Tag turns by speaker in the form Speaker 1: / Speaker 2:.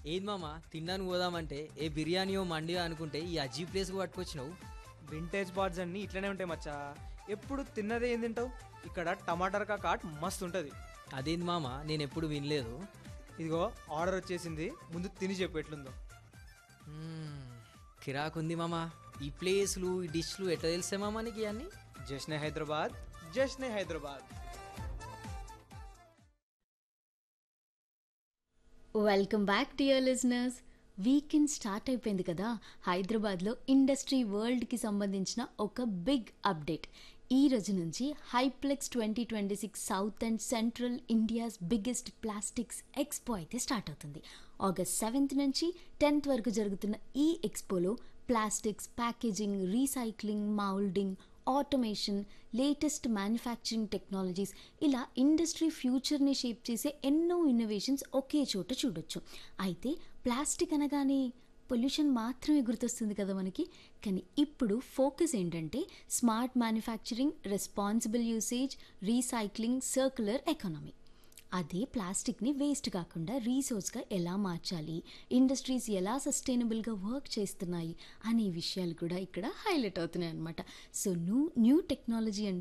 Speaker 1: ఏది మామ తిన్నాను పోదామంటే ఏ బిర్యానీయో మండియో అనుకుంటే ఈ అజీ ప్లేస్కి పట్టుకొచ్చినావు
Speaker 2: వింటేజ్ బార్డ్స్ అన్నీ ఇట్లనే ఉంటాయి మచ్చా ఎప్పుడు తిన్నదే ఏం తింటావు ఇక్కడ టమాటర్ కాట్ మస్తు ఉంటుంది
Speaker 1: అదేంది మామ నేను ఎప్పుడు వినలేదు
Speaker 2: ఇదిగో ఆర్డర్ వచ్చేసింది ముందు తిని చెప్పు ఎట్లుందో
Speaker 1: మ్మ్, కిరాకుంది మామ ఈ ప్లేస్లు ఈ డిష్లు ఎట్లా తెలిసే మామ నీకు ఇవన్నీ
Speaker 2: Jashne Hyderabad Jashne Hyderabad
Speaker 3: welcome back dear listeners weekend start అయిపోయింది కదా హైదరాబాద్లో ఇండస్ట్రీ వరల్డ్కి సంబంధించిన ఒక బిగ్ అప్డేట్ ఈ రోజు నుంచి Hyplex twenty twenty six South and Central India's biggest plastics expo అయితే స్టార్ట్ అవుతుంది ఆగస్ట్ సెవెంత్ నుంచి టెన్త్ వరకు జరుగుతున్న ఈ ఎక్స్పోలో plastics packaging recycling moulding automation latest manufacturing technologies ఇలా ఇండస్ట్రీ ఫ్యూచర్ని షేప్ చేసే ఎన్నో ఇన్నోవేషన్స్ ఒకే చోట చూడొచ్చు అయితే ప్లాస్టిక్ అనగానే పొల్యూషన్ మాత్రమే గుర్తొస్తుంది కదా మనకి కానీ ఇప్పుడు ఫోకస్ ఏంటంటే smart manufacturing responsible usage recycling circular economy అదే ప్లాస్టిక్ని వేస్ట్ కాకుండా రీసోర్స్గా ఎలా మార్చాలి ఇండస్ట్రీస్ ఎలా సస్టైనబుల్గా వర్క్ చేస్తున్నాయి అనే విషయాలు కూడా ఇక్కడ హైలైట్ అవుతున్నాయి అనమాట సో న్యూ న్యూ టెక్నాలజీ